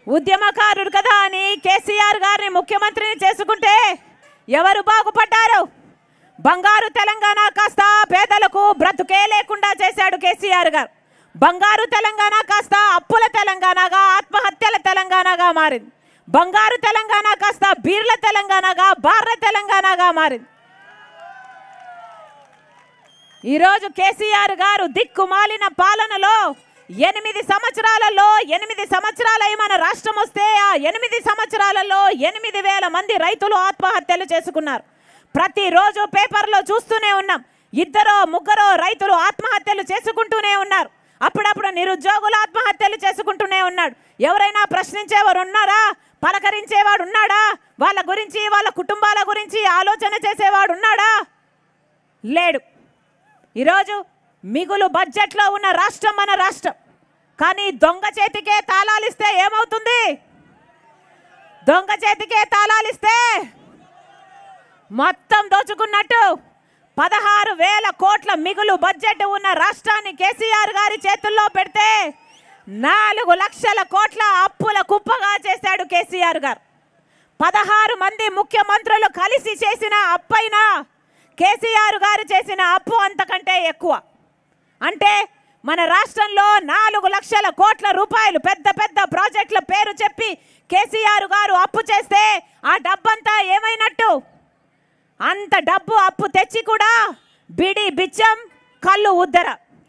ఉద్యమకారుడు కదా అని కేసీఆర్ గారిని ముఖ్యమంత్రిని చేసుకుంటే ఎవరు బాగుపడ్డారు బంగారు తెలంగాణ కాస్త పేదలకు బ్రతుకే లేకుండా చేశాడు కేసీఆర్ గారు బంగారు తెలంగాణ కాస్త అప్పుల తెలంగాణగా ఆత్మహత్యల తెలంగాణగా మారింది బంగారు తెలంగాణ కాస్త బీర్ల తెలంగాణగా బార్ల తెలంగాణగా మారింది ఈరోజు కేసీఆర్ గారు దిక్కుమాలిన పాలనలో ఎనిమిది సంవత్సరాలలో ఎనిమిది సంవత్సరాలై మన రాష్ట్రం వస్తే ఆ ఎనిమిది సంవత్సరాలలో ఎనిమిది వేల మంది రైతులు ఆత్మహత్యలు చేసుకున్నారు ప్రతిరోజు పేపర్లో చూస్తూనే ఉన్నాం ఇద్దరో ముగ్గురో రైతులు ఆత్మహత్యలు చేసుకుంటూనే ఉన్నారు అప్పుడప్పుడు నిరుద్యోగులు ఆత్మహత్యలు చేసుకుంటూనే ఉన్నాడు ఎవరైనా ప్రశ్నించేవారు ఉన్నారా పలకరించేవాడు ఉన్నాడా వాళ్ళ గురించి వాళ్ళ కుటుంబాల గురించి ఆలోచన చేసేవాడు ఉన్నాడా లేడు ఈరోజు మిగులు బడ్జెట్లో ఉన్న రాష్ట్రం మన రాష్ట్రం కానీ దొంగ చేతికే తాళాలిస్తే ఏమవుతుంది దొంగ చేతికే తాళాలిస్తే మొత్తం దోచుకున్నట్టు పదహారు వేల కోట్ల మిగులు బడ్జెట్ ఉన్న రాష్ట్రాన్ని కేసీఆర్ గారి చేతుల్లో పెడితే నాలుగు లక్షల కోట్ల అప్పుల కుప్పగా చేశాడు కేసీఆర్ గారు పదహారు మంది ముఖ్యమంత్రులు కలిసి చేసిన అప్పైనా కేసీఆర్ గారు చేసిన అప్పు అంతకంటే ఎక్కువ అంటే మన రాష్ట్రంలో నాలుగు లక్షల కోట్ల రూపాయలు పెద్ద పెద్ద ప్రాజెక్టుల పేరు చెప్పి కేసీఆర్ గారు అప్పు చేస్తే ఆ డబ్బంతా ఏమైనట్టు అంత డబ్బు అప్పు తెచ్చి కూడా బిడి బిచ్చం కళ్ళు ఉద్దర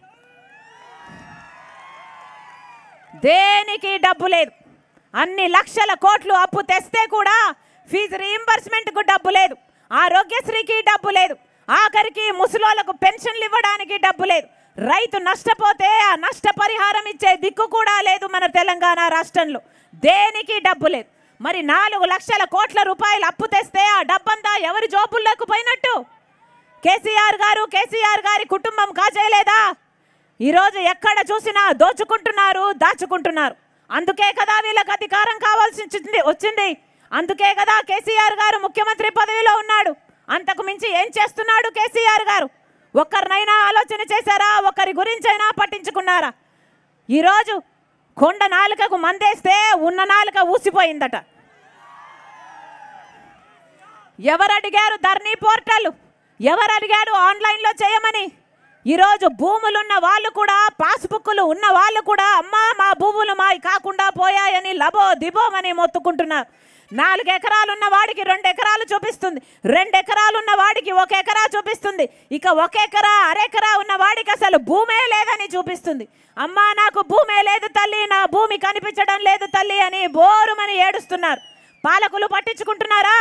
దేనికి డబ్బు లేదు అన్ని లక్షల కోట్లు అప్పు తెస్తే కూడా ఫీజు రీయింబర్స్మెంట్కు డబ్బు లేదు ఆరోగ్యశ్రీకి డబ్బు లేదు ఆఖరికి ముసలోళ్ళకు పెన్షన్లు ఇవ్వడానికి డబ్బు లేదు రైతు నష్టపోతే ఆ నష్టపరిహారం ఇచ్చే దిక్కు కూడా లేదు మన తెలంగాణ రాష్ట్రంలో దేనికి డబ్బు లేదు మరి నాలుగు లక్షల కోట్ల రూపాయలు అప్పు తెస్తే ఆ డబ్బంతా ఎవరి జోబుల్లోకి పోయినట్టు కేసీఆర్ గారు కేసీఆర్ గారి కుటుంబం కాజేయలేదా ఈరోజు ఎక్కడ చూసినా దోచుకుంటున్నారు దాచుకుంటున్నారు అందుకే కదా వీళ్ళకి అధికారం కావాల్సి వచ్చింది వచ్చింది అందుకే కదా కేసీఆర్ గారు ముఖ్యమంత్రి పదవిలో ఉన్నాడు అంతకు మించి ఏం చేస్తున్నాడు కేసీఆర్ గారు ఒక్కరినైనా ఆలోచన చేశారా ఒకరి గురించైనా పట్టించుకున్నారా ఈరోజు కొండ నాలుకకు మందేస్తే ఉన్న నాలుక ఊసిపోయిందట ఎవరు అడిగారు ధర్నీ పోర్టల్ ఎవరు అడిగారు ఆన్లైన్లో చేయమని ఈరోజు భూములున్న వాళ్ళు కూడా పాస్బుక్లు ఉన్న వాళ్ళు కూడా అమ్మా మా భూములు మావి కాకుండా పోయాయని లబో దిబోమని మొత్తుకుంటున్నారు నాలుగు ఎకరాలు ఉన్న వాడికి రెండు ఎకరాలు చూపిస్తుంది రెండు ఎకరాలు ఉన్న వాడికి ఒక ఎకరా చూపిస్తుంది ఇక ఒక ఎకరా అరెకరా ఉన్న వాడికి అసలు భూమే లేదని చూపిస్తుంది అమ్మా నాకు భూమే లేదు తల్లి నా భూమి కనిపించడం లేదు తల్లి అని బోరుమని ఏడుస్తున్నారు పాలకులు పట్టించుకుంటున్నారా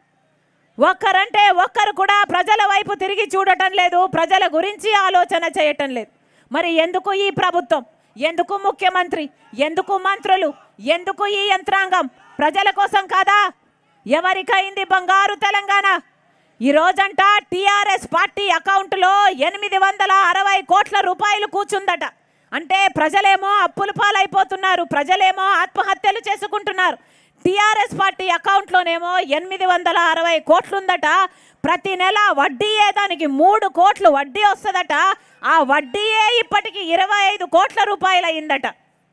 ఒక్కరంటే ఒక్కరు కూడా ప్రజల వైపు తిరిగి చూడటం లేదు ప్రజల గురించి ఆలోచన చేయటం లేదు మరి ఎందుకు ఈ ప్రభుత్వం ఎందుకు ముఖ్యమంత్రి ఎందుకు మంత్రులు ఎందుకు ఈ యంత్రాంగం ప్రజల కోసం కాదా ఎవరికైంది బంగారు తెలంగాణ ఈ రోజంట టీఆర్ఎస్ పార్టీ అకౌంట్లో ఎనిమిది వందల అరవై కోట్ల రూపాయలు కూర్చుందట అంటే ప్రజలేమో అప్పుల పాలైపోతున్నారు ప్రజలేమో ఆత్మహత్యలు చేసుకుంటున్నారు టీఆర్ఎస్ పార్టీ అకౌంట్లోనేమో ఎనిమిది వందల అరవై కోట్లుందట ప్రతి నెల వడ్డీయే దానికి మూడు కోట్లు వడ్డీ వస్తుందట ఆ వడ్డీయే ఇప్పటికి ఇరవై ఐదు కోట్ల రూపాయలు అయిందట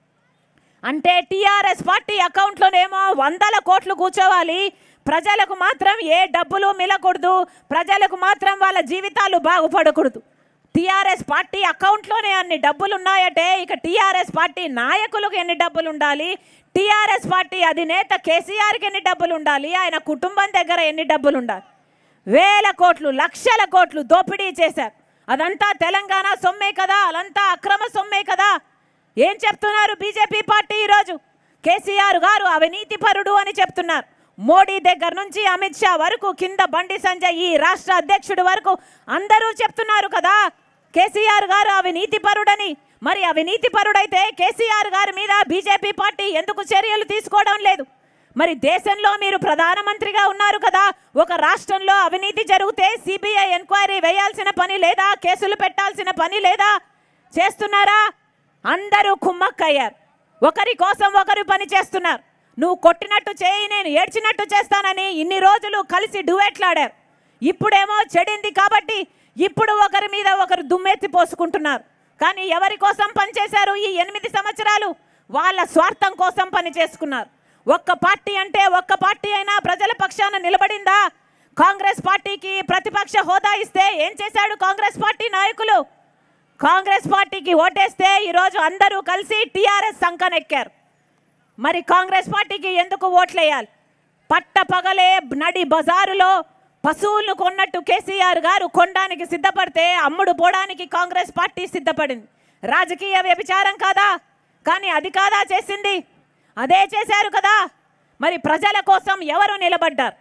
అంటే టీఆర్ఎస్ పార్టీ అకౌంట్లోనేమో వందల కోట్లు కూర్చోవాలి ప్రజలకు మాత్రం ఏ డబ్బులు మిలకూడదు ప్రజలకు మాత్రం వాళ్ళ జీవితాలు బాగుపడకూడదు టీఆర్ఎస్ పార్టీ అకౌంట్లోనే అన్ని డబ్బులు ఉన్నాయంటే ఇక టీఆర్ఎస్ పార్టీ నాయకులకు ఎన్ని డబ్బులు ఉండాలి టీఆర్ఎస్ పార్టీ అధినేత కేసీఆర్కి ఎన్ని డబ్బులు ఉండాలి ఆయన కుటుంబం దగ్గర ఎన్ని డబ్బులు ఉండాలి వేల కోట్లు లక్షల కోట్లు దోపిడీ చేశారు అదంతా తెలంగాణ సొమ్మే కదా అదంతా అక్రమ సొమ్మే కదా ఏం చెప్తున్నారు బీజేపీ పార్టీ ఈరోజు కేసీఆర్ గారు అవినీతి పరుడు అని చెప్తున్నారు మోడీ దగ్గర నుంచి అమిత్ షా వరకు కింద బండి సంజయ్ ఈ రాష్ట్ర అధ్యక్షుడి వరకు అందరూ చెప్తున్నారు కదా కేసీఆర్ గారు అవినీతి పరుడని మరి అవినీతి పరుడైతే కేసీఆర్ గారి మీద బీజేపీ పార్టీ ఎందుకు చర్యలు తీసుకోవడం లేదు మరి దేశంలో మీరు ప్రధానమంత్రిగా ఉన్నారు కదా ఒక రాష్ట్రంలో అవినీతి జరిగితే సిబిఐ ఎంక్వైరీ వేయాల్సిన పని లేదా కేసులు పెట్టాల్సిన పని లేదా చేస్తున్నారా అందరూ కుమ్మక్కయ్యారు ఒకరి కోసం ఒకరు పని చేస్తున్నారు నువ్వు కొట్టినట్టు చేయి నేను ఏడ్చినట్టు చేస్తానని ఇన్ని రోజులు కలిసి డువెట్లాడారు ఇప్పుడేమో చెడింది కాబట్టి ఇప్పుడు ఒకరి మీద ఒకరు దుమ్మెత్తి పోసుకుంటున్నారు కానీ ఎవరి కోసం పనిచేశారు ఈ ఎనిమిది సంవత్సరాలు వాళ్ళ స్వార్థం కోసం పని చేసుకున్నారు ఒక్క పార్టీ అంటే ఒక్క పార్టీ అయినా ప్రజల పక్షాన నిలబడిందా కాంగ్రెస్ పార్టీకి ప్రతిపక్ష హోదా ఇస్తే ఏం చేశాడు కాంగ్రెస్ పార్టీ నాయకులు కాంగ్రెస్ పార్టీకి ఓటేస్తే ఈరోజు అందరూ కలిసి టీఆర్ఎస్ సంకనెక్కారు మరి కాంగ్రెస్ పార్టీకి ఎందుకు ఓట్లేయాలి పట్ట పగలే నడి బజారులో పశువులను కొన్నట్టు కేసీఆర్ గారు కొనడానికి సిద్ధపడితే అమ్ముడు పోవడానికి కాంగ్రెస్ పార్టీ సిద్ధపడింది రాజకీయ వ్యభిచారం కాదా కానీ అది కాదా చేసింది అదే చేశారు కదా మరి ప్రజల కోసం ఎవరు నిలబడ్డారు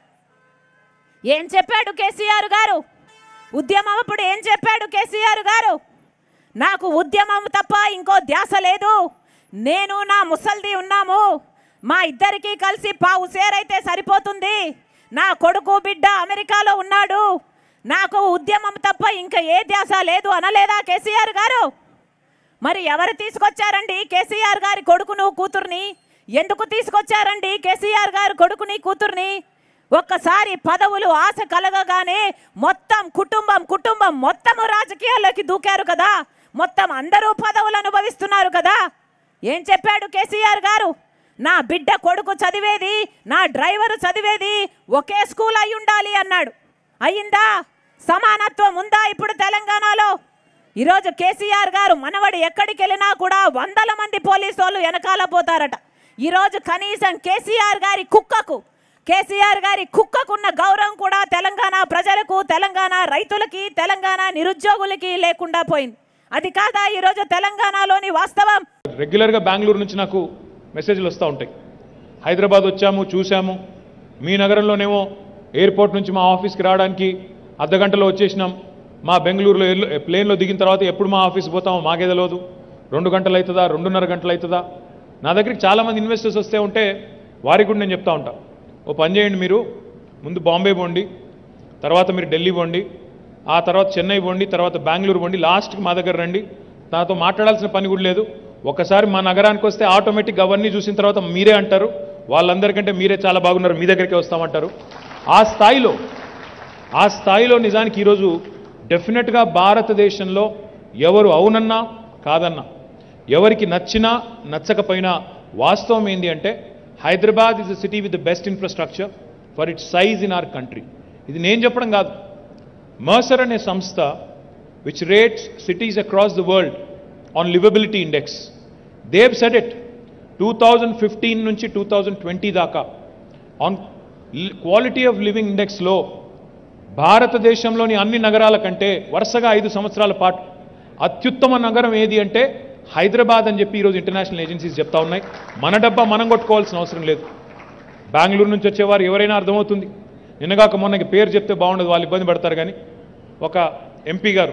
ఏం చెప్పాడు కేసీఆర్ గారు ఉద్యమం అప్పుడు ఏం చెప్పాడు కేసీఆర్ గారు నాకు ఉద్యమం తప్ప ఇంకో ధ్యాస లేదు నేను నా ముసల్ది ఉన్నాము మా ఇద్దరికి కలిసి పావు సేరైతే సరిపోతుంది నా కొడుకు బిడ్డ అమెరికాలో ఉన్నాడు నాకు ఉద్యమం తప్ప ఇంకా ఏ ధ్యాస లేదు అనలేదా కేసీఆర్ గారు మరి ఎవరు తీసుకొచ్చారండి కేసీఆర్ గారి కొడుకును కూతుర్ని ఎందుకు తీసుకొచ్చారండి కేసీఆర్ గారి కొడుకుని కూతుర్ని ఒక్కసారి పదవులు ఆశ కలగగానే మొత్తం కుటుంబం కుటుంబం మొత్తము రాజకీయాల్లోకి దూకారు కదా మొత్తం అందరూ పదవులు అనుభవిస్తున్నారు కదా ఏం చెప్పాడు కేసీఆర్ గారు నా బిడ్డ కొడుకు చదివేది నా డ్రైవరు చదివేది ఒకే స్కూల్ అయి ఉండాలి అన్నాడు అయిందా సమానత్వం ఉందా ఇప్పుడు తెలంగాణలో ఈరోజు కేసీఆర్ గారు మనవడు ఎక్కడికి వెళ్ళినా కూడా వందల మంది పోలీసు వాళ్ళు వెనకాల పోతారట ఈరోజు కనీసం కేసీఆర్ గారి కుక్కకు కేసీఆర్ గారి కుక్కకున్న గౌరవం కూడా తెలంగాణ ప్రజలకు తెలంగాణ రైతులకి తెలంగాణ నిరుద్యోగులకి లేకుండా పోయింది అది కాదా ఈరోజు తెలంగాణలోని వాస్తవం రెగ్యులర్గా బెంగళూరు నుంచి నాకు మెసేజ్లు వస్తూ ఉంటాయి హైదరాబాద్ వచ్చాము చూసాము మీ నగరంలోనేమో ఎయిర్పోర్ట్ నుంచి మా ఆఫీస్కి రావడానికి అర్ధ గంటలో వచ్చేసినాం మా బెంగళూరులో ఎల్లు- ప్లేన్లో దిగిన తర్వాత ఎప్పుడు మా ఆఫీస్ పోతామో మాకే తెలియదు రెండు గంటలు అవుతుందా రెండున్నర గంటలు అవుతుందా నా దగ్గరికి చాలామంది ఇన్వెస్టర్స్ వస్తే ఉంటే వారికి కూడా నేను చెప్తా ఉంటా ఓ పని చేయండి మీరు ముందు బాంబే పోండి తర్వాత మీరు ఢిల్లీ పోండి ఆ తర్వాత చెన్నై పోండి తర్వాత బెంగళూరు పోండి లాస్ట్కి మా దగ్గర రండి నాతో మాట్లాడాల్సిన పని కూడా లేదు ఒకసారి మా నగరానికి వస్తే ఆటోమేటిక్ అవన్నీ చూసిన తర్వాత మీరే అంటారు వాళ్ళందరికంటే మీరే చాలా బాగున్నారు మీ దగ్గరికి వస్తామంటారు ఆ స్థాయిలో ఆ స్థాయిలో నిజానికి ఈరోజు డెఫినెట్గా భారతదేశంలో ఎవరు అవునన్నా కాదన్నా ఎవరికి నచ్చినా నచ్చకపోయినా వాస్తవం ఏంటి అంటే Hyderabad is the city with the best infrastructure for its size in our country ఇది నేను చెప్పడం కాదు మర్సర్ అనే సంస్థ which rates cities across the world on liveability index they said it two thousand fifteen నుంచి టూ థౌజండ్ ట్వంటీ దాకా on quality of living ఇండెక్స్లో భారతదేశంలోని అన్ని నగరాల కంటే వరుసగా ఐదు సంవత్సరాల పాటు అత్యుత్తమ నగరం ఏది అంటే హైదరాబాద్ అని చెప్పి ఈరోజు ఇంటర్నేషనల్ ఏజెన్సీస్ చెప్తా ఉన్నాయి మన డబ్బా మనం కొట్టుకోవాల్సిన అవసరం లేదు బెంగళూరు నుంచి వచ్చేవారు ఎవరైనా అర్థమవుతుంది నిన్నగాక మొన్నకి పేరు చెప్తే బాగుండదు వాళ్ళు ఇబ్బంది పడతారు కానీ ఒక ఎంపీ గారు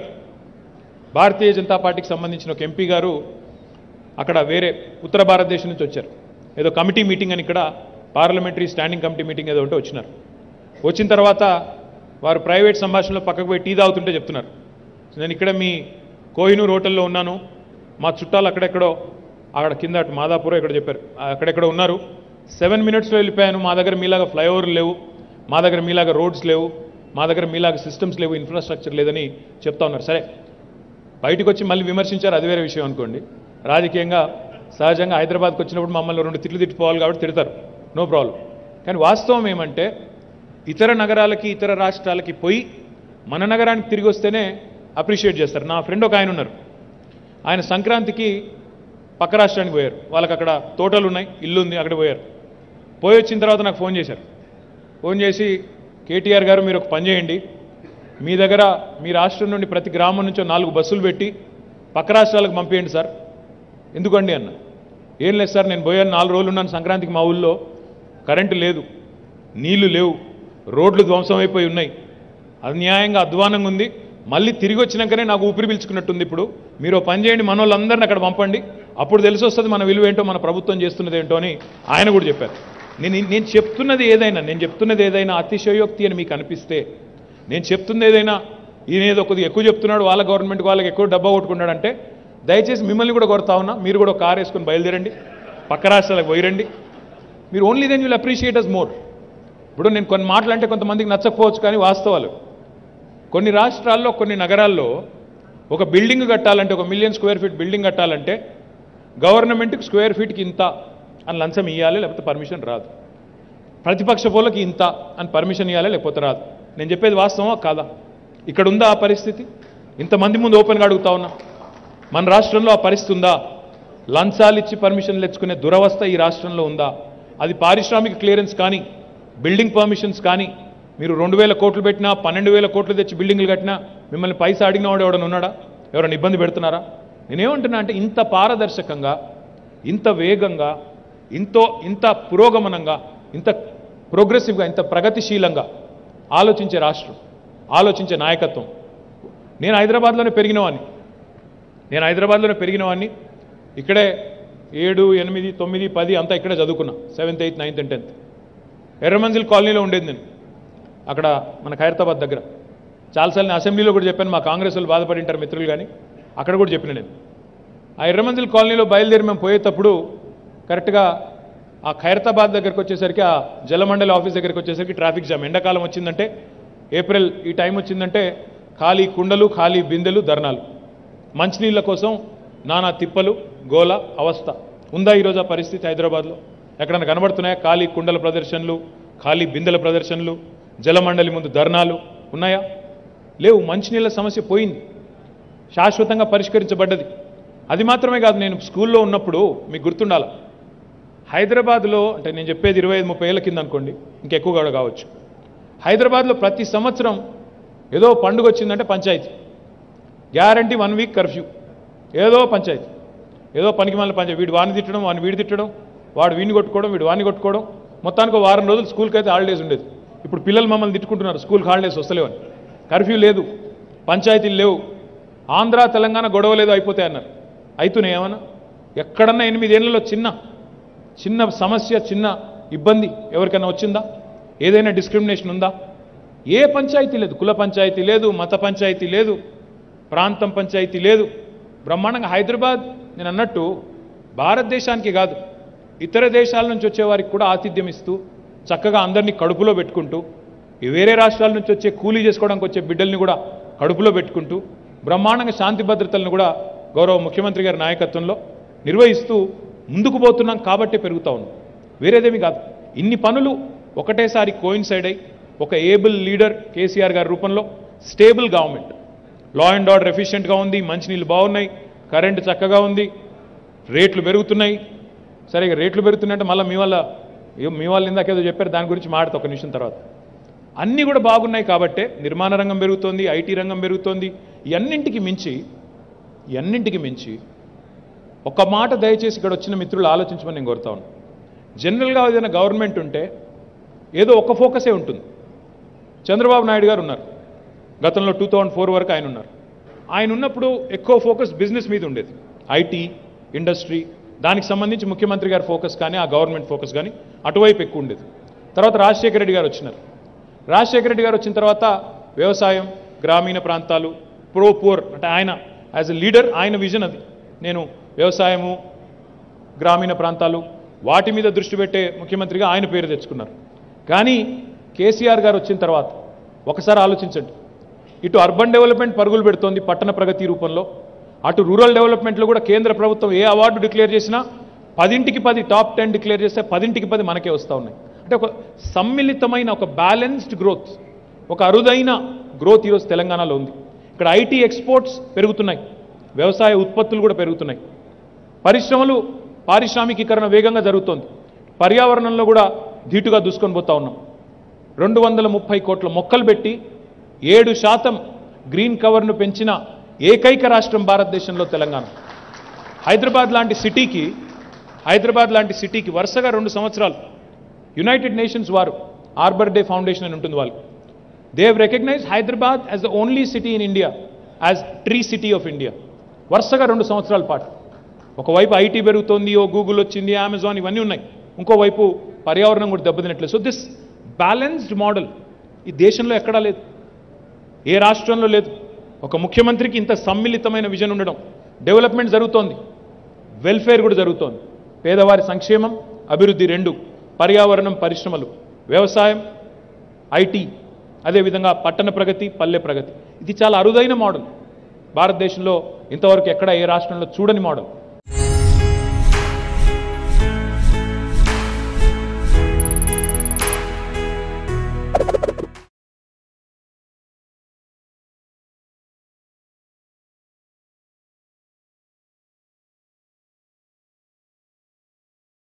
భారతీయ జనతా పార్టీకి సంబంధించిన ఒక ఎంపీ గారు అక్కడ వేరే ఉత్తర భారతదేశం నుంచి వచ్చారు ఏదో కమిటీ మీటింగ్ అని ఇక్కడ పార్లమెంటరీ స్టాండింగ్ కమిటీ మీటింగ్ ఏదో ఉంటే వచ్చినారు వచ్చిన తర్వాత వారు ప్రైవేట్ సంభాషణలో పక్కకు పోయి టీ తాగుతుంటే చెప్తున్నారు నేను ఇక్కడ మీ కోహినూర్ హోటల్లో ఉన్నాను మా చుట్టాలు అక్కడెక్కడో అక్కడ కింద అటు మాదాపూర్ ఇక్కడ చెప్పారు అక్కడెక్కడో ఉన్నారు సెవెన్ మినిట్స్లో వెళ్ళిపోయాను మా దగ్గర మీలాగా ఫ్లైఓవర్లు లేవు మా దగ్గర మీలాగా రోడ్స్ లేవు మా దగ్గర మీలాగా సిస్టమ్స్ లేవు ఇన్ఫ్రాస్ట్రక్చర్ లేదని చెప్తా ఉన్నారు సరే బయటకు వచ్చి మళ్ళీ విమర్శించారు అది వేరే విషయం అనుకోండి రాజకీయంగా సహజంగా హైదరాబాద్కి వచ్చినప్పుడు మమ్మల్ని రెండు తిట్లు తిట్టిపోవాలి కాబట్టి తిడతారు నో ప్రాబ్లం కానీ వాస్తవం ఏమంటే ఇతర నగరాలకి ఇతర రాష్ట్రాలకి పోయి మన నగరానికి తిరిగి వస్తేనే అప్రిషియేట్ చేస్తారు నా ఫ్రెండ్ ఒక ఆయన ఉన్నారు ఆయన సంక్రాంతికి పక్క రాష్ట్రానికి పోయారు వాళ్ళకి అక్కడ తోటలు ఉన్నాయి ఇల్లు ఉంది అక్కడ పోయారు పోయి వచ్చిన తర్వాత నాకు ఫోన్ చేశారు ఫోన్ చేసి కేటీఆర్ గారు మీరు ఒక పని చేయండి మీ దగ్గర మీ రాష్ట్రం నుండి ప్రతి గ్రామం నుంచో నాలుగు బస్సులు పెట్టి పక్క రాష్ట్రాలకు పంపించండి సార్ ఎందుకండి అన్న ఏం లేదు సార్ నేను పోయాను నాలుగు రోజులు ఉన్నాను సంక్రాంతికి మా ఊళ్ళో కరెంటు లేదు నీళ్లు లేవు రోడ్లు ధ్వంసం అయిపోయి ఉన్నాయి అన్యాయంగా అధ్వానంగా ఉంది మళ్ళీ తిరిగి వచ్చినాకనే నాకు ఊపిరి పీల్చుకున్నట్టుంది ఇప్పుడు మీరు ఓ పని చేయండి మన వాళ్ళందరిని అక్కడ పంపండి అప్పుడు తెలిసి వస్తుంది మన విలువ ఏంటో మన ప్రభుత్వం చేస్తున్నది ఏంటో అని ఆయన కూడా చెప్పారు నేను నేను చెప్తున్నది ఏదైనా నేను చెప్తున్నది ఏదైనా అతిశయోక్తి అని మీకు అనిపిస్తే నేను చెప్తుంది ఏదైనా ఈయన ఏదో కొద్దిగా ఎక్కువ చెప్తున్నాడు వాళ్ళ గవర్నమెంట్ వాళ్ళకి ఎక్కువ డబ్బా కొట్టుకున్నాడంటే దయచేసి మిమ్మల్ని కూడా కొడతా ఉన్నా మీరు కూడా ఒక కారు వేసుకొని బయలుదేరండి పక్క రాష్ట్రాలకు పోయిరండి మీరు only then will appreciate us more ఇప్పుడు నేను కొన్ని మాటలు అంటే కొంతమందికి నచ్చకపోవచ్చు కానీ వాస్తవాలు కొన్ని రాష్ట్రాల్లో కొన్ని నగరాల్లో ఒక బిల్డింగ్ కట్టాలంటే ఒక మిలియన్ స్క్వేర్ ఫీట్ బిల్డింగ్ కట్టాలంటే గవర్నమెంట్కి స్క్వేర్ ఫీట్కి ఇంత అని లంచం ఇవ్వాలి లేకపోతే పర్మిషన్ రాదు ప్రతిపక్ష పోలకి ఇంత అని పర్మిషన్ ఇవ్వాలి లేకపోతే రాదు నేను చెప్పేది వాస్తవమా కాదా ఇక్కడ ఉందా ఆ పరిస్థితి ఇంతమంది ముందు ఓపెన్గా అడుగుతా ఉన్నా మన రాష్ట్రంలో ఆ పరిస్థితి ఉందా లంచాలు ఇచ్చి పర్మిషన్లు తెచ్చుకునే దురవస్థ ఈ రాష్ట్రంలో ఉందా అది పారిశ్రామిక క్లియరెన్స్ కానీ బిల్డింగ్ పర్మిషన్స్ కానీ మీరు రెండు వేల కోట్లు పెట్టినా పన్నెండు వేల కోట్లు తెచ్చి బిల్డింగ్లు కట్టినా మిమ్మల్ని పైసా అడిగిన వాడు ఎవడన్నా ఉన్నాడా ఎవరైనా ఇబ్బంది పెడుతున్నారా నేనేమంటున్నా అంటే ఇంత పారదర్శకంగా ఇంత వేగంగా ఇంతో ఇంత పురోగమనంగా ఇంత ప్రోగ్రెసివ్గా ఇంత ప్రగతిశీలంగా ఆలోచించే రాష్ట్రం ఆలోచించే నాయకత్వం నేను హైదరాబాద్లోనే పెరిగినవాడిని నేను హైదరాబాద్లోనే పెరిగినవాడిని ఇక్కడే ఏడు ఎనిమిది తొమ్మిది పది అంతా ఇక్కడే చదువుకున్నా seventh eighth ninth and tenth Erramanzil కాలనీలో ఉండేది నేను అక్కడ మన ఖైరతాబాద్ దగ్గర చాలాసార్లు నేను అసెంబ్లీలో కూడా చెప్పాను మా కాంగ్రెస్ వాళ్ళు బాధపడి ఉంటారు మిత్రులు కానీ అక్కడ కూడా చెప్పిన నేను ఆ ఎర్రమంజిల్ కాలనీలో బయలుదేరి మేము పోయేటప్పుడు కరెక్ట్గా ఆ ఖైరతాబాద్ దగ్గరికి వచ్చేసరికి ఆ జలమండలి ఆఫీస్ దగ్గరికి వచ్చేసరికి ట్రాఫిక్ జామ్ ఎండాకాలం వచ్చిందంటే ఏప్రిల్ ఈ టైం వచ్చిందంటే ఖాళీ కుండలు ఖాళీ బిందెలు ధర్నాలు మంచినీళ్ళ కోసం నానా తిప్పలు గోల అవస్థ ఉందా ఈరోజు ఆ పరిస్థితి హైదరాబాద్లో ఎక్కడైనా కనబడుతున్నాయా ఖాళీ కుండల ప్రదర్శనలు ఖాళీ బిందెల ప్రదర్శనలు జలమండలి ముందు ధర్నాలు ఉన్నాయా లేవు మంచినీళ్ళ సమస్య పోయింది శాశ్వతంగా పరిష్కరించబడ్డది అది మాత్రమే కాదు నేను స్కూల్లో ఉన్నప్పుడు మీకు గుర్తుండాల హైదరాబాద్లో అంటే నేను చెప్పేది ఇరవై ఐదు ముప్పై ఏళ్ళ కింద అనుకోండి ఇంకెక్కువ కూడా కావచ్చు హైదరాబాద్లో ప్రతి సంవత్సరం ఏదో పండుగ వచ్చిందంటే పంచాయతీ గ్యారంటీ వన్ వీక్ కర్ఫ్యూ ఏదో పంచాయతీ ఏదో పనికి మళ్ళీ పంచాయతీ వీడు వాడిని తిట్టడం వాడిని వీడి తిట్టడం వాడు వీడిని కొట్టుకోవడం వీడు వాడిని కొట్టుకోవడం మొత్తానికి ఒక వారం రోజులు స్కూల్కి అయితే హాలిడేస్ ఉండేది ఇప్పుడు పిల్లలు మమ్మల్ని తిట్టుకుంటున్నారు స్కూల్కి హాలిడేస్ వస్తలేవని కర్ఫ్యూ లేదు పంచాయతీలు లేవు ఆంధ్ర తెలంగాణ గొడవ లేదు అయిపోతాయి అన్నారు అవుతున్నాయి ఏమన్నా ఎక్కడన్నా ఎనిమిదేళ్లలో చిన్న చిన్న సమస్య చిన్న ఇబ్బంది ఎవరికైనా వచ్చిందా ఏదైనా డిస్క్రిమినేషన్ ఉందా ఏ పంచాయతీ లేదు కుల పంచాయతీ లేదు మత పంచాయతీ లేదు ప్రాంతం పంచాయతీ లేదు బ్రహ్మాండంగా హైదరాబాద్ నేను అన్నట్టు భారతదేశానికి కాదు ఇతర దేశాల నుంచి వచ్చే వారికి కూడా ఆతిథ్యం ఇస్తూ చక్కగా అందరినీ కడుపులో పెట్టుకుంటూ ఈ వేరే రాష్ట్రాల నుంచి వచ్చే కూలీ చేసుకోవడానికి వచ్చే బిడ్డల్ని కూడా కడుపులో పెట్టుకుంటూ బ్రహ్మాండంగా శాంతి భద్రతలను కూడా గౌరవ ముఖ్యమంత్రి గారి నాయకత్వంలో నిర్వహిస్తూ ముందుకు పోతున్నాం కాబట్టే పెరుగుతా ఉన్నాం వేరేదేమి కాదు ఇన్ని పనులు ఒకటేసారి కోయిన్సైడ్ అయి ఒక ఏబుల్ లీడర్ కేసీఆర్ గారి రూపంలో stable government law and order ఎఫిషియెంట్గా ఉంది మంచినీళ్ళు బాగున్నాయి కరెంటు చక్కగా ఉంది రేట్లు పెరుగుతున్నాయి సరే ఇక రేట్లు పెరుగుతున్నాయంటే మళ్ళీ మీ వల్ల ఏ- మీ వాళ్ళు ఇందాకేదో చెప్పారు దాని గురించి మాడతా ఒక నిమిషం తర్వాత అన్నీ కూడా బాగున్నాయి కాబట్టే నిర్మాణ రంగం పెరుగుతోంది ఐటీ రంగం పెరుగుతోంది ఇవన్నింటికి మించి ఇవన్నింటికి మించి ఒక మాట దయచేసి ఇక్కడ వచ్చిన మిత్రులు ఆలోచించమని నేను కోరుతా ఉన్నాను జనరల్గా ఏదైనా గవర్నమెంట్ ఉంటే ఏదో ఒక ఫోకసే ఉంటుంది చంద్రబాబు నాయుడు గారు ఉన్నారు గతంలో టూ థౌజండ్ ఫోర్ వరకు ఆయన ఉన్నారు ఆయన ఉన్నప్పుడు ఎక్కువ ఫోకస్ బిజినెస్ మీద ఉండేది ఐటీ ఇండస్ట్రీ దానికి సంబంధించి ముఖ్యమంత్రి గారి ఫోకస్ కానీ ఆ గవర్నమెంట్ ఫోకస్ కానీ అటువైపు ఎక్కువ ఉండేది తర్వాత రాజశేఖర రెడ్డి గారు వచ్చినారు రాజశేఖర రెడ్డి గారు వచ్చిన తర్వాత వ్యవసాయం గ్రామీణ ప్రాంతాలు ప్రో పూర్ అంటే ఆయన యాజ్ ఎ లీడర్ ఆయన విజన్ అది నేను వ్యవసాయము గ్రామీణ ప్రాంతాలు వాటి మీద దృష్టి పెట్టే ముఖ్యమంత్రిగా ఆయన పేరు తెచ్చుకున్నారు కానీ కేసీఆర్ గారు వచ్చిన తర్వాత ఒకసారి ఆలోచించండి ఇటు అర్బన్ డెవలప్మెంట్ పరుగులు పెడుతోంది పట్టణ ప్రగతి రూపంలో అటు రూరల్ డెవలప్మెంట్లో కూడా కేంద్ర ప్రభుత్వం ఏ అవార్డు డిక్లేర్ చేసినా పదింటికి పది టాప్ టెన్ డిక్లేర్ చేస్తే పదింటికి పది మనకే వస్తూ ఉన్నాయి అంటే ఒక సమ్మిళితమైన ఒక బ్యాలెన్స్డ్ గ్రోత్ ఒక అరుదైన గ్రోత్ ఈరోజు తెలంగాణలో ఉంది ఇక్కడ ఐటీ ఎక్స్పోర్ట్స్ పెరుగుతున్నాయి వ్యవసాయ ఉత్పత్తులు కూడా పెరుగుతున్నాయి పరిశ్రమలు పారిశ్రామికీకరణ వేగంగా జరుగుతోంది పర్యావరణంలో కూడా ధీటుగా దూసుకొని పోతా ఉన్నాం రెండు వందల ముప్పై కోట్ల మొక్కలు పెట్టి ఏడు శాతం గ్రీన్ కవర్ను పెంచిన ఏకైక రాష్ట్రం భారతదేశంలో తెలంగాణ హైదరాబాద్ లాంటి సిటీకి హైదరాబాద్ లాంటి సిటీకి వరుసగా రెండు సంవత్సరాలు యునైటెడ్ నేషన్స్ వారు ఆర్బర్ డే ఫౌండేషన్ అని ఉంటుంది వాళ్ళు they have recognise Hyderabad as the only city in India as tree city of India వరుసగా రెండు సంవత్సరాల పాటు ఒకవైపు ఐటీ పెరుగుతోంది ఓ గూగుల్ వచ్చింది అమెజాన్ ఇవన్నీ ఉన్నాయి ఇంకోవైపు పర్యావరణం కూడా దెబ్బతినట్లేదు సో దిస్ బ్యాలెన్స్డ్ మోడల్ ఈ దేశంలో ఎక్కడా లేదు ఏ రాష్ట్రంలో లేదు ఒక ముఖ్యమంత్రికి ఇంత సమ్మిళితమైన విజన్ ఉండడం డెవలప్మెంట్ జరుగుతోంది వెల్ఫేర్ కూడా జరుగుతోంది పేదవారి సంక్షేమం అభివృద్ధి రెండు పర్యావరణం పరిశ్రమలు వ్యవసాయం ఐటీ అదేవిధంగా పట్టణ ప్రగతి పల్లె ప్రగతి ఇది చాలా అరుదైన మోడల్ భారతదేశంలో ఇంతవరకు ఎక్కడ ఏ రాష్ట్రంలో చూడని మోడల్